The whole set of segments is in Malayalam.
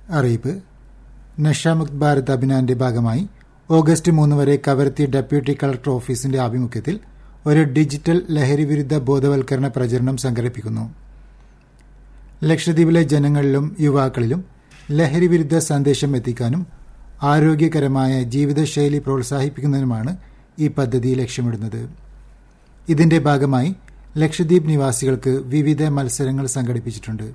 അറിയിപ്പ് നഷാമുക്ത് ഭാരത് അഭിയാന്റെ ഭാഗമായി ഓഗസ്റ്റ് മൂന്ന് വരെ കവരത്തി ഡെപ്യൂട്ടി കളക്ടർ ഓഫീസിന്റെ ആഭിമുഖ്യത്തിൽ ഒരു ഡിജിറ്റൽ ലഹരി വിരുദ്ധ ബോധവൽക്കരണ പ്രചരണം സംഘടിപ്പിക്കുന്നു ലക്ഷദ്വീപിലെ ജനങ്ങളിലും യുവാക്കളിലും ലഹരി വിരുദ്ധ സന്ദേശം എത്തിക്കാനും ആരോഗ്യകരമായ ജീവിതശൈലി പ്രോത്സാഹിപ്പിക്കുന്നതിനുമാണ് ഈ പദ്ധതി ലക്ഷ്യമിടുന്നത് ഇതിന്റെ ഭാഗമായി ലക്ഷദ്വീപ് നിവാസികൾക്ക് വിവിധ മത്സരങ്ങൾ സംഘടിപ്പിച്ചിട്ടുണ്ട്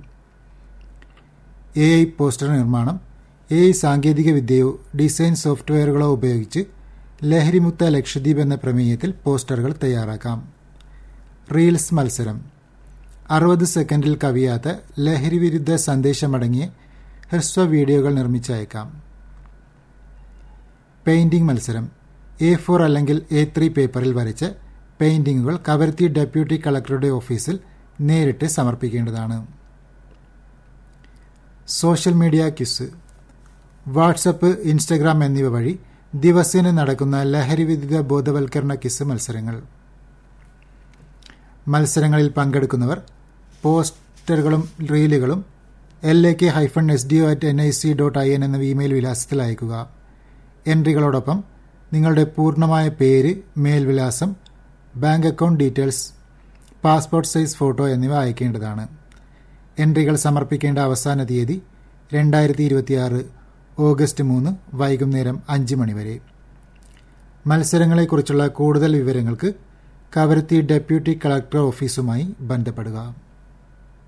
എ ഐ പോസ്റ്റർ നിർമ്മാണം എ ഐ സാങ്കേതിക വിദ്യയോ ഡിസൈൻ സോഫ്റ്റ്വെയറുകളോ ഉപയോഗിച്ച് ലഹരിമുക്ത ലക്ഷദ്വീപ് എന്ന പ്രമേയത്തിൽ പോസ്റ്ററുകൾ തയ്യാറാക്കാം റീൽസ് മത്സരം അറുപത് സെക്കൻഡിൽ കവിയാത്ത ലഹരി വിരുദ്ധ സന്ദേശമടങ്ങിയ ഹ്രസ്വ വീഡിയോകൾ നിർമ്മിച്ചയക്കാം പെയിന്റിംഗ് മത്സരം എ ഫോർ അല്ലെങ്കിൽ എ ത്രീ പേപ്പറിൽ വരച്ച് പെയിന്റിംഗുകൾ കവരത്തി ഡെപ്യൂട്ടി കളക്ടറുടെ ഓഫീസിൽ നേരിട്ട് സമർപ്പിക്കേണ്ടതാണ് social media quiz WhatsApp Instagram എന്നിവ വഴി ദിവസേന നടക്കുന്ന ലഹരി വിരുദ്ധ ബോധവൽക്കരണ ക്വിസ് മത്സരങ്ങൾ മത്സരങ്ങളിൽ പങ്കെടുക്കുന്നവർ പോസ്റ്ററുകളും റീലുകളും L A K hyphen S D O at N I C dot I N എന്ന ഇമെയിൽ വിലാസത്തിൽ അയക്കുക എൻട്രികളോടൊപ്പം നിങ്ങളുടെ പൂർണ്ണമായ പേര് മേൽവിലാസം bank account details passport size photo എന്നിവ അയക്കേണ്ടതാണ് എൻട്രികൾ സമർപ്പിക്കേണ്ട അവസാന തീയതി രണ്ടായിരത്തി ഇരുപത്തിയാറ് ഓഗസ്റ്റ് മൂന്ന് വൈകുന്നേരം അഞ്ച് മണിവരെ മത്സരങ്ങളെക്കുറിച്ചുള്ള കൂടുതൽ വിവരങ്ങൾക്ക് കവരത്തി ഡെപ്യൂട്ടി കളക്ടർ ഓഫീസുമായി ബന്ധപ്പെടുക